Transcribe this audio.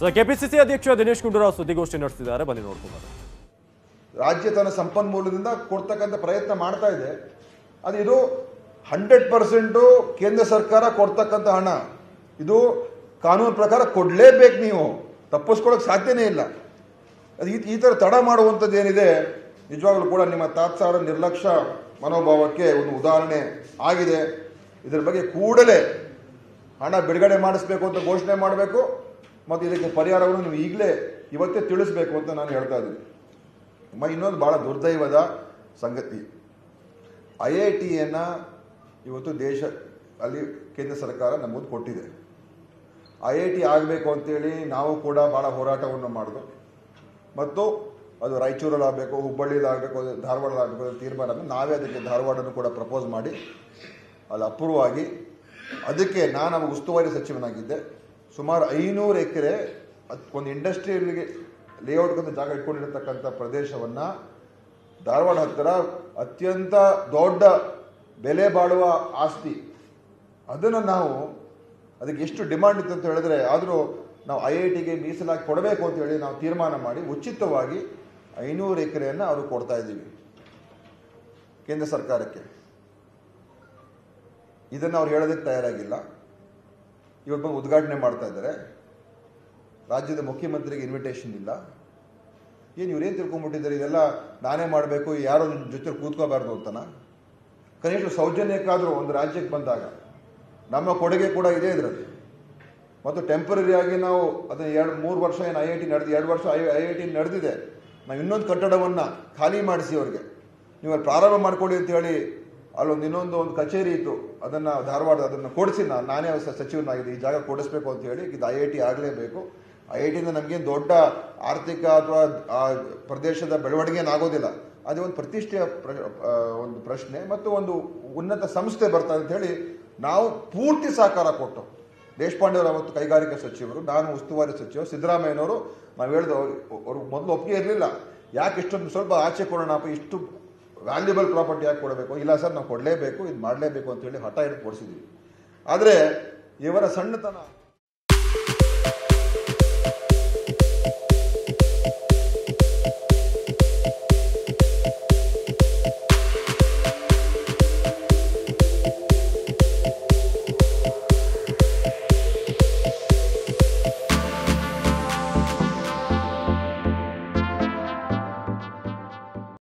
so KPCC ಅಧ್ಯಕ್ಷ ದಿನೇಶ್ ಗುಂಡೂರಾವ್ ಸುದ್ದಿಗೋಷ್ಠಿ ನಡೆಸಿದ್ದಾರೆ ಬನ್ನಿ ನೋಡ್ಕೊಂಡು ರಾಜ್ಯ ತನ್ನ ಸಂಪನ್ಮೂಲದಿಂದ ಕೊಡ್ತಕ್ಕಂಥ ಪ್ರಯತ್ನ ಮಾಡ್ತಾ ಇದೆ ಅದು ಇದು ಹಂಡ್ರೆಡ್ ಪರ್ಸೆಂಟು ಕೇಂದ್ರ ಸರ್ಕಾರ ಕೊಡ್ತಕ್ಕಂಥ ಹಣ ಇದು ಕಾನೂನು ಪ್ರಕಾರ ಕೊಡಲೇಬೇಕು ನೀವು ತಪ್ಪಿಸ್ಕೊಳ್ಳೋಕೆ ಸಾಧ್ಯನೇ ಇಲ್ಲ ಅದು ಈ ಈ ಥರ ತಡ ಮಾಡುವಂಥದ್ದು ಏನಿದೆ ನಿಜವಾಗ್ಲೂ ಕೂಡ ನಿಮ್ಮ ತಾತ್ಸಾರ ನಿರ್ಲಕ್ಷ್ಯ ಮನೋಭಾವಕ್ಕೆ ಒಂದು ಉದಾಹರಣೆ ಆಗಿದೆ ಇದರ ಬಗ್ಗೆ ಕೂಡಲೇ ಹಣ ಬಿಡುಗಡೆ ಮಾಡಿಸ್ಬೇಕು ಅಂತ ಘೋಷಣೆ ಮಾಡಬೇಕು ಮತ್ತು ಇದಕ್ಕೆ ಪರಿಹಾರವನ್ನು ನೀವು ಈಗಲೇ ಇವತ್ತೇ ತಿಳಿಸ್ಬೇಕು ಅಂತ ನಾನು ಹೇಳ್ತಾ ಇದ್ದೀನಿ ಮ ಇನ್ನೊಂದು ಭಾಳ ದುರ್ದೈವದ ಸಂಗತಿ ಐ ಐ ಟಿಯನ್ನು ಇವತ್ತು ದೇಶ ಅಲ್ಲಿ ಕೇಂದ್ರ ಸರ್ಕಾರ ನಮ್ಮದು ಕೊಟ್ಟಿದೆ ಐ ಐ ಟಿ ಆಗಬೇಕು ಅಂತೇಳಿ ನಾವು ಕೂಡ ಭಾಳ ಹೋರಾಟವನ್ನು ಮಾಡಿದ್ವು ಮತ್ತು ಅದು ರಾಯಚೂರಲ್ಲಿ ಆಗಬೇಕು ಹುಬ್ಬಳ್ಳಿಯಲ್ಲಿ ಆಗಬೇಕು ಧಾರವಾಡದಲ್ಲಿ ಆಗಬೇಕು ಅಂತ ತೀರ್ಮಾನ ಆದ್ಮೇಲೆ ನಾವೇ ಅದಕ್ಕೆ ಧಾರವಾಡನ್ನು ಕೂಡ ಪ್ರಪೋಸ್ ಮಾಡಿ ಅಲ್ಲಿ ಅಪ್ರೂವ್ ಆಗಿ ಅದಕ್ಕೆ ನಾನು ಅವಾಗ ಉಸ್ತುವಾರಿ ಸಚಿವನಾಗಿದ್ದೆ ಸುಮಾರು ಐನೂರು ಎಕರೆ ಒಂದು ಇಂಡಸ್ಟ್ರಿಯಲ್ಗೆ ಲೇಔಟ್ ಅಂತ ಜಾಗ ಇಟ್ಕೊಂಡಿರತಕ್ಕಂಥ ಪ್ರದೇಶವನ್ನು ಧಾರವಾಡ ಹತ್ತಿರ ಅತ್ಯಂತ ದೊಡ್ಡ ಬೆಲೆ ಬಾಳುವ ಆಸ್ತಿ ಅದನ್ನು ನಾವು ಅದಕ್ಕೆ ಎಷ್ಟು ಡಿಮಾಂಡ್ ಇತ್ತು ಅಂತ ಹೇಳಿದ್ರೆ ಆದರೂ ನಾವು ಐ ಐ ಟಿಗೆ ಮೀಸಲಾಗಿ ಕೊಡಬೇಕು ಅಂತ ಹೇಳಿ ನಾವು ತೀರ್ಮಾನ ಮಾಡಿ ಉಚಿತವಾಗಿ ಐನೂರು ಎಕರೆಯನ್ನು ಅವರು ಕೊಡ್ತಾ ಇದ್ದೀವಿ ಕೇಂದ್ರ ಸರ್ಕಾರಕ್ಕೆ ಇದನ್ನು ಅವ್ರು ಹೇಳೋದಕ್ಕೆ ತಯಾರಾಗಿಲ್ಲ ಇವತ್ತು ಬಂದು ಉದ್ಘಾಟನೆ ಮಾಡ್ತಾ ಇದ್ದಾರೆ ರಾಜ್ಯದ ಮುಖ್ಯಮಂತ್ರಿಗೆ ಇನ್ವಿಟೇಷನ್ ಇಲ್ಲ ಏನು ಇವ್ರೇನು ತಿಳ್ಕೊಂಡ್ಬಿಟ್ಟಿದ್ದಾರೆ ಇದೆಲ್ಲ ನಾನೇ ಮಾಡಬೇಕು ಯಾರೋ ನಿಮ್ ಜೊತೆ ಕೂತ್ಕೋಬಾರ್ದು ಅಂತನ ಕನಿಷ್ಠ ಸೌಜನ್ಯಕ್ಕಾದರೂ ಒಂದು ರಾಜ್ಯಕ್ಕೆ ಬಂದಾಗ ನಮ್ಮ ಕೊಡುಗೆ ಕೂಡ ಇದೆ ಇದರಲ್ಲಿ ಮತ್ತು ಟೆಂಪರರಿ ಆಗಿ ನಾವು ಅದನ್ನು ಎರಡು ಮೂರು ವರ್ಷ ಏನು ಐ ಐ ಟಿ ನಡೆದು ಎರಡು ವರ್ಷ ಐ ಐ ಐ ಟಿ ನಡೆದಿದೆ ನಾವು ಇನ್ನೊಂದು ಕಟ್ಟಡವನ್ನು ಖಾಲಿ ಮಾಡಿಸಿ ಅವ್ರಿಗೆ ನೀವು ಅಲ್ಲಿ ಪ್ರಾರಂಭ ಮಾಡ್ಕೊಳ್ಳಿ ಅಂತ ಹೇಳಿ ಅಲ್ಲೊಂದು ಇನ್ನೊಂದು ಒಂದು ಕಚೇರಿ ಇತ್ತು ಅದನ್ನು ಧಾರವಾಡ ಅದನ್ನು ಕೊಡಿಸಿ ನಾನು ನಾನೇ ಸ- ಸಚಿವನಾಗಿದೆ ಈ ಜಾಗ ಕೊಡಿಸ್ಬೇಕು ಅಂತ ಹೇಳಿ ಇದು ಐ ಐ ಟಿ ಆಗಲೇಬೇಕು ಐ ಐ ಟಿಯಿಂದ ನಮಗೇನು ದೊಡ್ಡ ಆರ್ಥಿಕ ಅಥವಾ ಆ ಪ್ರದೇಶದ ಬೆಳವಣಿಗೆ ಏನಾಗೋದಿಲ್ಲ ಅದೇ ಒಂದು ಪ್ರತಿಷ್ಠೆಯ ಪ್ರ ಆ, ಒಂದು ಪ್ರಶ್ನೆ ಮತ್ತು ಒಂದು ಉನ್ನತ ಸಂಸ್ಥೆ ಬರ್ತದೆ ಅಂತ ಹೇಳಿ ನಾವು ಪೂರ್ತಿ ಸಹಕಾರ ಕೊಟ್ಟು ದೇಶಪಾಂಡೆ ಅವರು ಅವತ್ತು ಕೈಗಾರಿಕಾ ಸಚಿವರು ನಾನು ಉಸ್ತುವಾರಿ ಸಚಿವ ಸಿದ್ದರಾಮಯ್ಯನವರು ನಾವು ಹೇಳಿದ ಅವರು ಮೊದಲು ಒಪ್ಪಿಗೆ ಇರಲಿಲ್ಲ ಯಾಕೆ ಇಷ್ಟೊಂದು ಸ್ವಲ್ಪ ಆಚೆ ಕೊಡೋಣಪ್ಪ ಇಷ್ಟು ವ್ಯಾಲ್ಯೂಬಲ್ ಪ್ರಾಪರ್ಟಿ ಯಾಕೆ ಕೊಡಬೇಕು ಇಲ್ಲ ಸರ್ ನಾವು ಕೊಡಲೇಬೇಕು ಇದು ಮಾಡಲೇಬೇಕು ಅಂತ ಹೇಳಿ ಹಠ ಹಿಡಿದು ಕೊಡಿಸಿದ್ವಿ ಆದರೆ ಇವರ ಸಣ್ಣತನ